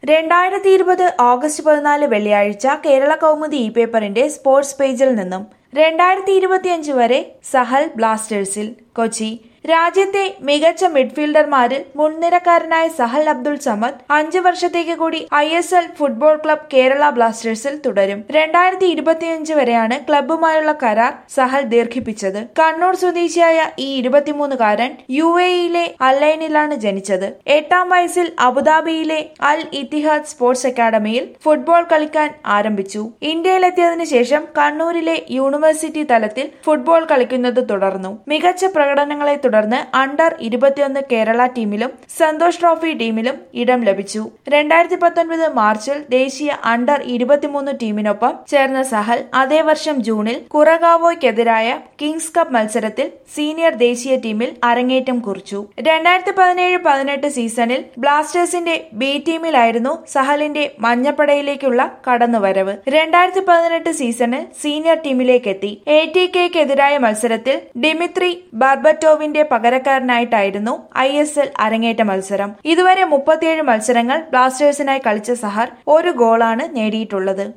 രണ്ടായിരത്തി ഇരുപത് ഓഗസ്റ്റ് പതിനാല് വെള്ളിയാഴ്ച കേരള കൗമുദി ഇ പേപ്പറിന്റെ സ്പോർട്സ് പേജിൽ നിന്നും രണ്ടായിരത്തി ഇരുപത്തിയഞ്ച് വരെ സഹൽ ബ്ലാസ്റ്റേഴ്സിൽ കൊച്ചി രാജ്യത്തെ മികച്ച മിഡ്ഫീൽഡർമാരിൽ മുൻനിരക്കാരനായ സഹൽ അബ്ദുൾ സമദ് അഞ്ച് വർഷത്തേക്ക് കൂടി I S L football club Kerala ബ്ലാസ്റ്റേഴ്സിൽ തുടരും രണ്ടായിരത്തി ഇരുപത്തിയഞ്ച് വരെയാണ് ക്ലബ്ബുമായുള്ള കരാർ സഹൽ ദീർഘിപ്പിച്ചത് കണ്ണൂർ സ്വദേശിയായ ഈ ഇരുപത്തിമൂന്നുകാരൻ യു എയിലെ അല്ലൈനിലാണ് ജനിച്ചത് എട്ടാം വയസ്സിൽ അബുദാബിയിലെ അൽ ഇത്തിഹാദ് സ്പോർട്സ് അക്കാദമിയിൽ ഫുട്ബോൾ കളിക്കാൻ ആരംഭിച്ചു ഇന്ത്യയിലെത്തിയതിനു ശേഷം കണ്ണൂരിലെ യൂണിവേഴ്സിറ്റി തലത്തിൽ ഫുട്ബോൾ കളിക്കുന്നത് തുടർന്നു മികച്ച പ്രകടനങ്ങളെ തുടർന്ന് അണ്ടർ ഇരുപത്തിയൊന്ന് കേരള ടീമിലും സന്തോഷ് ട്രോഫി ടീമിലും ഇടം ലഭിച്ചു രണ്ടായിരത്തി പത്തൊൻപത് മാർച്ചിൽ ദേശീയ അണ്ടർ ഇരുപത്തിമൂന്ന് ടീമിനൊപ്പം ചേർന്ന സഹൽ അതേ വർഷം ജൂണിൽ കുറഗാവോയ്ക്കെതിരായ കിങ്സ് കപ്പ് മത്സരത്തിൽ സീനിയർ ദേശീയ ടീമിൽ അരങ്ങേറ്റം കുറിച്ചു രണ്ടായിരത്തി പതിനേഴ് പതിനെട്ട് സീസണിൽ ബ്ലാസ്റ്റേഴ്സിന്റെ ബി ടീമിലായിരുന്നു സഹലിന്റെ മഞ്ഞപ്പടയിലേക്കുള്ള കടന്നുവരവ് രണ്ടായിരത്തി പതിനെട്ട് സീസണിൽ സീനിയർ ടീമിലേക്കെത്തി എ ടി കെക്കെതിരായ മത്സരത്തിൽ ഡിമിത്രി ബാർബറ്റോവിന്റെ പകരക്കാരനായിട്ടായിരുന്നു ഐ എസ് എൽ അരങ്ങേറ്റ മത്സരം ഇതുവരെ മുപ്പത്തിയേഴ് മത്സരങ്ങൾ ബ്ലാസ്റ്റേഴ്സിനായി കളിച്ച സഹർ ഒരു ഗോളാണ് നേടിയിട്ടുള്ളത്